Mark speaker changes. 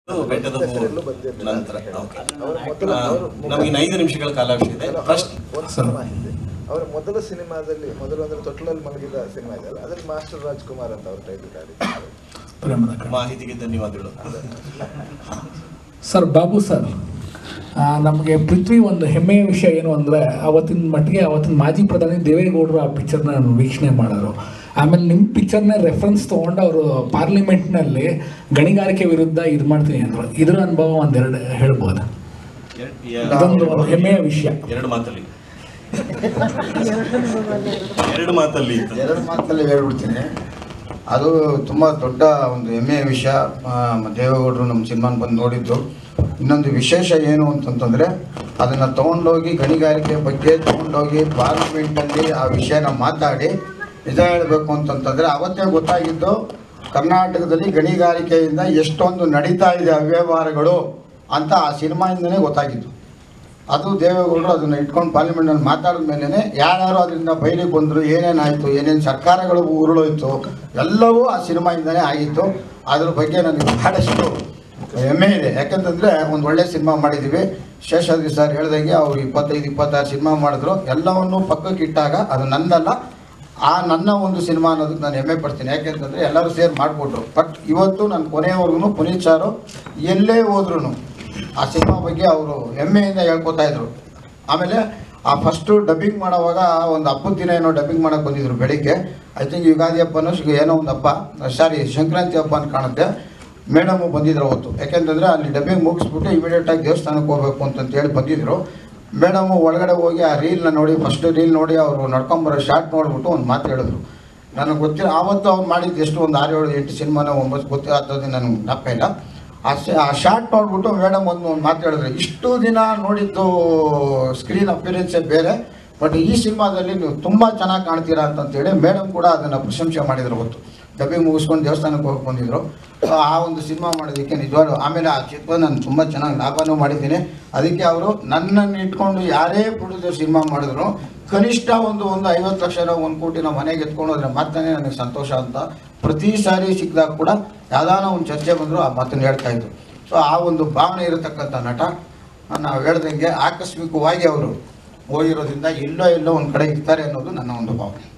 Speaker 1: ಬೆಟ್ಟದ ಹೂ
Speaker 2: ಹೆಸರೆಲ್ಲೂ ಬಂದಿರ್ಲಿಲ್ಲ
Speaker 1: ನಂತರ
Speaker 2: ಅಂತ
Speaker 1: ಓಕೆ
Speaker 2: ಹೇಳಿ. ಅವರ ಮೊದಲ ಅವರು
Speaker 1: ನಮಗಿನ್ನು ಐದು ನಿಮಿಷಗಳ ಕಾಲಾವಕಾಶ ಇದೆ ಫಸ್ಟ್
Speaker 2: ಒಂದು ಸಿನಿಮಾ ಹಿಂದೆ ಅವರ ಮೊದಲ ಸಿನಿಮಾದಲ್ಲಿ ಮೊದಲು ಅಂದ್ರೆ ತೊಟ್ಲಲ್ಲಿ ಮಲಗಿದ ಸಿನಿಮಾ ಇದೆಯಲ್ಲ ಅದ್ರಲ್ಲಿ ಮಾಸ್ಟರ್ ರಾಜ್ಕುಮಾರ್ ಅಂತ ಅವ್ರ ಟೈಟಲ್ ಆಡಿದ್ದಾರೆ
Speaker 3: ಪ್ರೇಮದ ಕಡೆ.
Speaker 1: ಮಾಹಿತಿಗೆ ಧನ್ಯವಾದಗಳು
Speaker 3: ಸರ್ ಬಾಬು ಸರ್ ನಮಗೆ ಪೃಥ್ವಿ ಒಂದು ಹೆಮ್ಮೆಯ ವಿಷಯ ಏನು ಅಂದರೆ ಅವತ್ತಿನ ಮಟ್ಟಿಗೆ ಅವತ್ತಿನ ಮಾಜಿ ಪ್ರಧಾನಿ ದೇವೇಗೌಡರು ಆ ಪಿಕ್ಚರ್ನ ವೀಕ್ಷಣೆ ಮಾಡೋರು ಆಮೇಲೆ ನಿಮ್ಮ ಪಿಕ್ಚರ್ನ ರೆಫರೆನ್ಸ್ ತೊಗೊಂಡು ಅವರು ಪಾರ್ಲಿಮೆಂಟ್ನಲ್ಲಿ ಗಣಿಗಾರಿಕೆ ವಿರುದ್ಧ ಇದು ಮಾಡ್ತೀನಿ ಅಂದರು ಇದ್ರ ಅನುಭವ ಒಂದೆರಡು ಹೇಳ್ಬೋದು
Speaker 1: ಎರ-
Speaker 3: ಇದೊಂದು ಹೆಮ್ಮೆಯ ವಿಷಯ
Speaker 1: ಎರಡು ಮಾತಲ್ಲಿ ಎರಡು ಮಾತಲ್ಲಿ ಇತ್ತು.
Speaker 4: ಎರಡು ಮಾತಲ್ಲಿ ಹೇಳ್ಬಿಡ್ತೀನಿ ಅದು ತುಂಬ ದೊಡ್ಡ ಒಂದು ಹೆಮ್ಮೆಯ ವಿಷಯ ಆ, ದೇವೇಗೌಡರು ನಮ್ಮ ಸಿನಿಮಾನ ಬಂದು ನೋಡಿದ್ದು ಇನ್ನೊಂದು ವಿಶೇಷ ಏನು ಅಂತಂತಂದರೆ ಅದನ್ನು ತೊಗೊಂಡೋಗಿ ಗಣಿಗಾರಿಕೆ ಬಗ್ಗೆ ತೊಗೊಂಡೋಗಿ ಪಾರ್ಲಿಮೆಂಟಲ್ಲಿ ಆ ವಿಷಯನ ಮಾತಾಡಿ ನಿಜ ಹೇಳಬೇಕು ಅಂತಂತಂದರೆ ಅವತ್ತೇ ಗೊತ್ತಾಗಿದ್ದು ಕರ್ನಾಟಕದಲ್ಲಿ ಗಣಿಗಾರಿಕೆಯಿಂದ ಎಷ್ಟೊಂದು ನಡೀತಾ ಇದೆ ಅವ್ಯವಹಾರಗಳು ಅಂತ ಆ ಸಿನಿಮಾಯಿಂದನೇ ಗೊತ್ತಾಗಿದ್ದು ಅದು ದೇವೇಗೌಡರು ಅದನ್ನ ಇಟ್ಕೊಂಡು ಪಾರ್ಲಿಮೆಂಟ್ನಲ್ಲಿ ಮಾತಾಡಿದ ಮೇಲೆ ಯಾರ್ಯಾರು ಅದರಿಂದ ಬಯಲಿಗೆ ಬಂದರು ಏನೇನಾಯಿತು ಏನೇನು ಸರ್ಕಾರಗಳು ಉರುಳೋಯ್ತು ಎಲ್ಲವೂ ಆ ಸಿನಿಮಾಯಿಂದನೇ ಆಗಿತ್ತು ಅದ್ರ ಬಗ್ಗೆ ನನಗೆ ಬಹಳಷ್ಟು ಹೆಮ್ಮೆ ಇದೆ ಯಾಕಂತಂದರೆ ಒಂದು ಒಳ್ಳೆ ಸಿನಿಮಾ ಮಾಡಿದ್ದೀವಿ ಶೇಷಾದ್ರಿ ಸರ್ ಹೇಳ್ದಂಗೆ ಅವರು ಇಪ್ಪತ್ತೈದು ಇಪ್ಪತ್ತಾರು ಸಿನಿಮಾ ಮಾಡಿದ್ರು ಎಲ್ಲವನ್ನು ಪಕ್ಕಕ್ಕೆ ಇಟ್ಟಾಗ ಅದು ನಂದಲ್ಲ ಆ ನನ್ನ ಒಂದು ಸಿನಿಮಾ ಅನ್ನೋದಕ್ಕೆ ನಾನು ಹೆಮ್ಮೆ ಪಡ್ತೀನಿ ಯಾಕೆಂತಂದರೆ ಎಲ್ಲರೂ ಸೇರಿ ಮಾಡಿಕೊಟ್ರು ಬಟ್ ಇವತ್ತು ನಾನು ಕೊನೆಯವರೆಗೂ ಪುನೀತ್ ಸಾರು ಎಲ್ಲೇ ಹೋದ್ರೂ ಆ ಸಿನಿಮಾ ಬಗ್ಗೆ ಅವರು ಹೆಮ್ಮೆಯಿಂದ ಹೇಳ್ಕೊತಾ ಇದ್ರು ಆಮೇಲೆ ಆ ಫಸ್ಟು ಡಬ್ಬಿಂಗ್ ಮಾಡೋವಾಗ ಒಂದು ಹಬ್ಬದ ದಿನ ಏನೋ ಡಬ್ಬಿಂಗ್ ಮಾಡೋಕೆ ಬಂದಿದ್ರು ಬೆಳಿಗ್ಗೆ ಐ ಥಿಂಕ್ ಯುಗಾದಿ ಹಬ್ಬನೋ ಶ್- ಏನೋ ಒಂದು ಹಬ್ಬ ಸಾರಿ ಸಂಕ್ರಾಂತಿ ಹಬ್ಬ ಅಂತ ಕಾಣುತ್ತೆ ಮೇಡಮು ಬಂದಿದ್ರು ಅವತ್ತು ಯಾಕೆಂತಂದರೆ ಅಲ್ಲಿ ಡಬ್ಬಿಂಗ್ ಮುಗಿಸ್ಬಿಟ್ಟು ಇಮಿಡಿಯೇಟಾಗಿ ದೇವಸ್ಥಾನಕ್ಕೆ ಹೋಗ್ಬೇಕು ಅಂತಂತೇಳಿ ಬಂದಿದ್ರು ಮೇಡಮು ಒಳಗಡೆ ಹೋಗಿ ಆ ರೀಲ್ನ ನೋಡಿ ಫಸ್ಟ್ ರೀಲ್ ನೋಡಿ ಅವರು ನಡ್ಕೊಂಬರೋ ಶಾರ್ಟ್ ನೋಡ್ಬಿಟ್ಟು ಒಂದು ಮಾತು ಹೇಳಿದ್ರು ನನಗೆ ಗೊತ್ತಿಲ್ಲ ಆವತ್ತು ಅವ್ರು ಮಾಡಿದ್ದು ಎಷ್ಟು ಒಂದು ಆರು ಏಳು ಎಂಟು ಸಿನಿಮಾನ ಒಂಬತ್ತು ಗೊತ್ತಿರೋದು ನನಗೆ ಜ್ಞಾಪಕ ಇಲ್ಲ ಆ ಶ- ಆ ಶಾರ್ಟ್ ನೋಡ್ಬಿಟ್ಟು ಮೇಡಮ್ ಒಂದು ಒಂದು ಮಾತು ಹೇಳಿದ್ರು ಇಷ್ಟು ದಿನ ನೋಡಿದ್ದು ಸ್ಕ್ರೀನ್ ಅಪಿಯರೆನ್ಸೇ ಬೇರೆ ಬಟ್ ಈ ಸಿನಿಮಾದಲ್ಲಿ ನೀವು ತುಂಬ ಚೆನ್ನಾಗಿ ಕಾಣ್ತೀರಾ ಅಂತಂತೇಳಿ ಮೇಡಮ್ ಕೂಡ ಅದನ್ನು ಪ್ರಶಂಸೆ ಮಾಡಿದ್ರು ಅವತ್ತು ಡಬ್ಬಿಂಗ್ ಮುಗಿಸ್ಕೊಂಡು ದೇವಸ್ಥಾನಕ್ಕೆ ಹೋಗಿ ಬಂದಿದ್ರು ಸೊ ಆ ಒಂದು ಸಿನಿಮಾ ಮಾಡೋದಕ್ಕೆ ನಿಜವಾಗ್ಲೂ ಆಮೇಲೆ ಆ ಚಿತ್ರ ನಾನು ತುಂಬ ಚೆನ್ನಾಗಿ ಲಾಭನೂ ಮಾಡಿದ್ದೀನಿ ಅದಕ್ಕೆ ಅವರು ನನ್ನನ್ನು ಇಟ್ಕೊಂಡು ಯಾರೇ ಪ್ರೊಡ್ಯೂಸರ್ ಸಿನಿಮಾ ಮಾಡಿದ್ರು ಕನಿಷ್ಠ ಒಂದು ಒಂದು ಐವತ್ತು ಲಕ್ಷನ ಒಂದು ಕೋಟಿನ ಮನೆಗೆ ಎತ್ಕೊಂಡು ಹೋದ್ರೆ ಮಾತ್ರನೇ ನನಗೆ ಸಂತೋಷ ಅಂತ ಪ್ರತಿ ಸಾರಿ ಸಿಕ್ಕಿದಾಗ ಕೂಡ ಯಾವ್ದಾನ ಒಂದು ಚರ್ಚೆ ಬಂದರೂ ಆ ಮಾತನ್ನು ಹೇಳ್ತಾ ಇದ್ರು ಸೊ ಆ ಒಂದು ಭಾವನೆ ಇರತಕ್ಕಂಥ ನಟ ನಾವು ಹೇಳ್ದಂಗೆ ಆಕಸ್ಮಿಕವಾಗಿ ಅವರು ಹೋಗಿರೋದ್ರಿಂದ ಎಲ್ಲೋ ಎಲ್ಲೋ ಒಂದು ಕಡೆ ಇರ್ತಾರೆ ಅನ್ನೋದು ನನ್ನ ಒಂದು ಭಾವನೆ